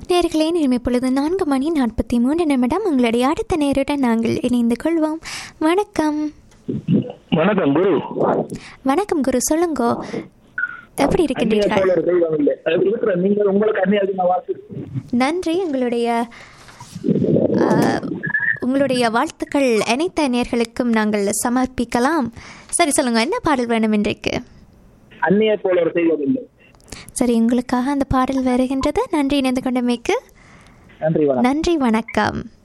நேர்களே நேரம் இப்பொழுது நான்கு மணி நாற்பத்தி மூன்று நிமிடம் உங்களுடைய அடுத்த நேருடன் நாங்கள் இணைந்து கொள்வோம் வணக்கம் வணக்கம் குரு வணக்கம் குரு சொல்லுங்கோ எப்படி அந்நிய இருக்கின்றீர்கள் தோழர் தெய்வம் இல்லை அது இருக்கிற நீங்கள் உங்களுக்கு அந்நிய அதிகமாக வாழ்த்து நன்றி உங்களுடைய ஆ, உங்களுடைய வாழ்த்துக்கள் அனைத்து நேர்களுக்கும் நாங்கள் சமர்ப்பிக்கலாம் சரி சொல்லுங்க என்ன பாடல் வேணும் இன்றைக்கு அந்நிய தோழர் தெய்வம் இல்லை சரி உங்களுக்காக அந்த பாடல் வருகின்றது நன்றி இணைந்து கொண்டமைக்கு நன்றி வணக்கம் நன்றி வணக்கம்